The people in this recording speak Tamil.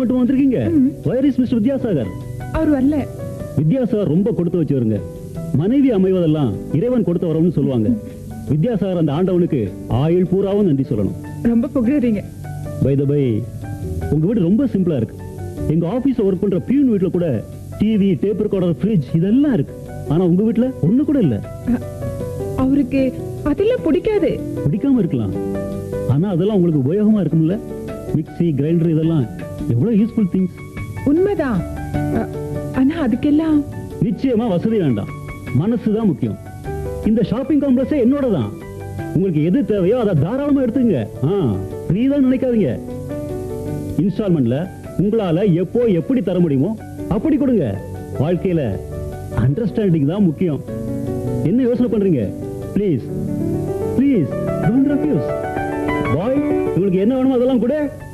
மட்டும் வந்திருக்கீங்க வயர் இஸ் மிஸ்டர் வித்யாசாகர் அவர் வரல வித்யாசாகர் ரொம்ப கொடுத்து வச்சவருங்க மனைவி அமைவதெல்லாம் இறைவன் கொடுத்த வரம்னு சொல்லுவாங்க வித்யாசாகர் அந்த ஆண்டவனுக்கு ஆயுள் பூராவும் நன்றி சொல்லணும் ரொம்ப புகழறீங்க பை த பை உங்க வீடு ரொம்ப சிம்பிளா இருக்கு எங்க ஆபீஸ் ஒர்க் பண்ற பியூன் வீட்ல கூட டிவி டேப் ரெக்கார்டர் ஃப்ரிட்ஜ் இதெல்லாம் இருக்கு ஆனா உங்க வீட்ல ஒண்ணு கூட இல்ல அ- அவருக்கு அதெல்லாம் பிடிக்காது பிடிக்காம இருக்கலாம் ஆனா அதெல்லாம் உங்களுக்கு உபயோகமா இருக்கும்ல மிக்ஸி கிரைண்டர் இதெல்லாம் எவ்வளவு யூஸ்ஃபுல் திங்ஸ் உண்மைதான் அ- ஆனா அதுக்கெல்லாம் நிச்சயமா வசதி வேண்டாம் மனசுதான் முக்கியம் இந்த ஷாப்பிங் காம்ப்ளெக்ஸே என்னோட தான் உங்களுக்கு எது தேவையோ அதை தாராளமா எடுத்துங்க ஆ ஃப்ரீ தான் நினைக்காதீங்க இன்ஸ்டால்மெண்ட்ல உங்களால எப்போ எப்படி தர முடியுமோ அப்படி கொடுங்க வாழ்க்கையில அண்டர்ஸ்டாண்டிங் தான் முக்கியம் என்ன யோசனை பண்றீங்க ப்ளீஸ் ப்ளீஸ் டோன்ட் ரெஃப்யூஸ் பாய் உங்களுக்கு என்ன வேணுமோ அதெல்லாம் கூட